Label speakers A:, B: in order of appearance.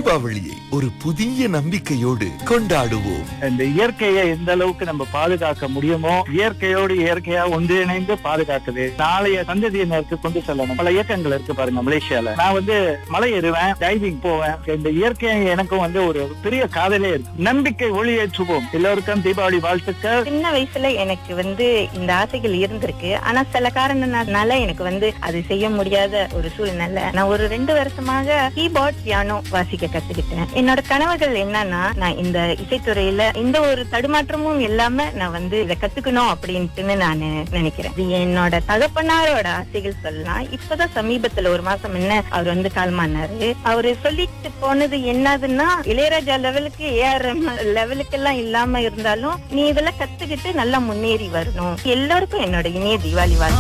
A: தீபாவளியை ஒரு புதிய நம்பிக்கையோடு கொண்டாடுவோம்
B: இந்த இயற்கையை எந்த அளவுக்கு நம்ம பாதுகாக்க முடியுமோ இயற்கையோடு இயற்கையா ஒன்றிணைந்து பாதுகாக்குது நாளைய சந்ததியினருக்கு கொண்டு செல்லணும் பல இயக்கங்கள் இருக்கு பாருங்க மலேசியால நான் வந்து மலை ஏறுவேன் டைவிங் போவேன் இந்த இயற்கை எனக்கும் வந்து ஒரு பெரிய காதலே இருக்கு நம்பிக்கை ஒளியேற்றுவோம் எல்லோருக்கும் தீபாவளி வாழ்த்துக்கள்
C: சின்ன வயசுல எனக்கு வந்து இந்த ஆசைகள் இருந்திருக்கு ஆனா சில காரணனால எனக்கு வந்து அது செய்ய முடியாத ஒரு சூழ்நிலை நான் ஒரு ரெண்டு வருஷமாக கீபோர்ட் பியானோ வாசிக்க கத்துக்கிட்டேன் என்னோட கனவுகள் என்னன்னா நான் இந்த இசைத்துறையில எந்த ஒரு தடுமாற்றமும் இல்லாம நான் வந்து இதை கத்துக்கணும் அப்படின்ட்டுன்னு நான் நினைக்கிறேன் இது என்னோட தகப்பனாரோட ஆசைகள் சொல்லலாம் இப்பதான் சமீபத்துல ஒரு மாசம் என்ன அவர் வந்து கால்மானாரு அவரு சொல்லிட்டு போனது என்னதுன்னா இளையராஜா லெவலுக்கு ஏஆர்எம் லெவலுக்கு எல்லாம் இல்லாம இருந்தாலும் நீ இதெல்லாம் கத்துக்கிட்டு நல்லா முன்னேறி வரணும் எல்லாருக்கும் என்னோட இனிய தீபாவளி வாழ்த்து